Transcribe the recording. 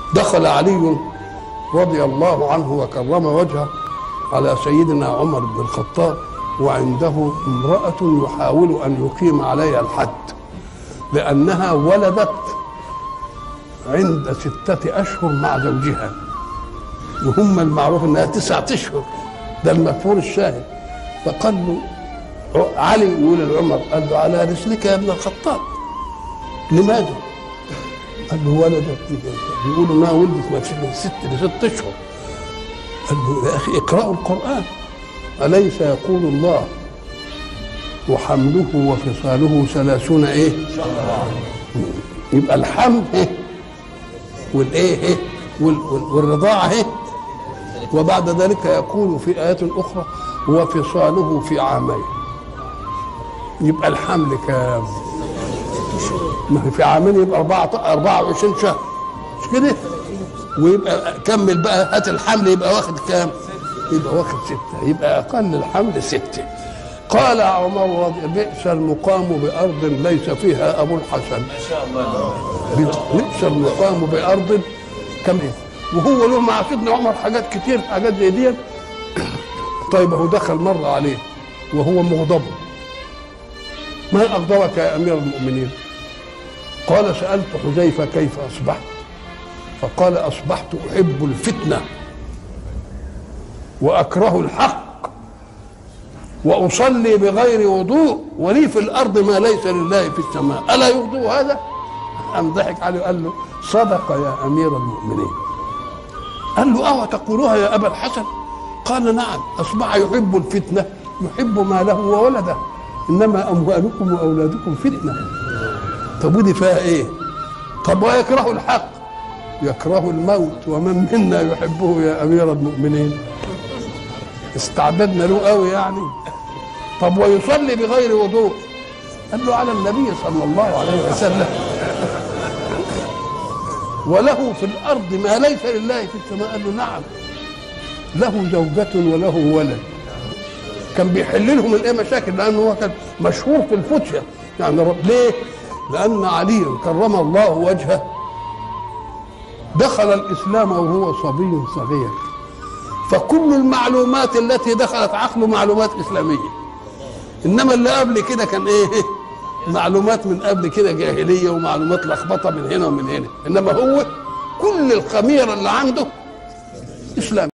دخل علي رضي الله عنه وكرم وجهه على سيدنا عمر بن الخطاب وعنده امرأة يحاول أن يقيم عليها الحد لأنها ولدت عند ستة أشهر مع زوجها وهم المعروف أنها تسعة أشهر ده المذكور الشاهد فقال له علي يقول لعمر قال له على رسلك يا ابن الخطاب لماذا؟ قال له ولدت بيقولوا انها ولدت من ست لست اشهر قال له يا اخي اقرأوا القرآن أليس يقول الله وحمله وفصاله ثلاثون ايه؟ يبقى الحمل ايه؟ والايه ايه؟ والرضاعة ايه؟ وبعد ذلك يقول في آيات أخرى وفصاله في عامين يبقى الحمل كام؟ ما هي في عامين يبقى 24 شهر مش كده؟ ويبقى كمل بقى هات الحمل يبقى واخد كام؟ يبقى واخد ستة يبقى أقل الحمل ستة قال عمر رضي بئس المقام بأرض ليس فيها أبو الحسن ما شاء الله بئس المقام بأرض كم إيه؟ وهو له مع سيدنا عمر حاجات كتير حاجات زي دي طيب هو دخل مرة عليه وهو مغضب ما أغضبك يا أمير المؤمنين قال سألت حذيفة كيف أصبحت فقال أصبحت أحب الفتنة وأكره الحق وأصلي بغير وضوء ولي في الأرض ما ليس لله في السماء ألا يرضو هذا أم ضحك عليه وقال له صدق يا أمير المؤمنين قال له أو تقولها يا أبا الحسن قال نعم أصبح يحب الفتنة يحب ماله وولده إنما أموالكم وأولادكم فتنة طب ودي فيها إيه طب ويكره الحق يكره الموت ومن منا يحبه يا أمير المؤمنين استعددنا له قوي يعني طب ويصلي بغير وضوء قال له على النبي صلى الله عليه وسلم وله في الارض ما ليس لله في السماء قال له نعم له زوجة وله ولد كان بيحل لهم الايه مشاكل لانه هو كان مشهور في الفتية يعني رب ليه؟ لان علي كرم الله وجهه دخل الاسلام وهو صبي صغير فكل المعلومات التي دخلت عقله معلومات اسلاميه انما اللي قبل كده كان ايه معلومات من قبل كده جاهليه ومعلومات لخبطه من هنا ومن هنا انما هو كل الخميره اللي عنده اسلام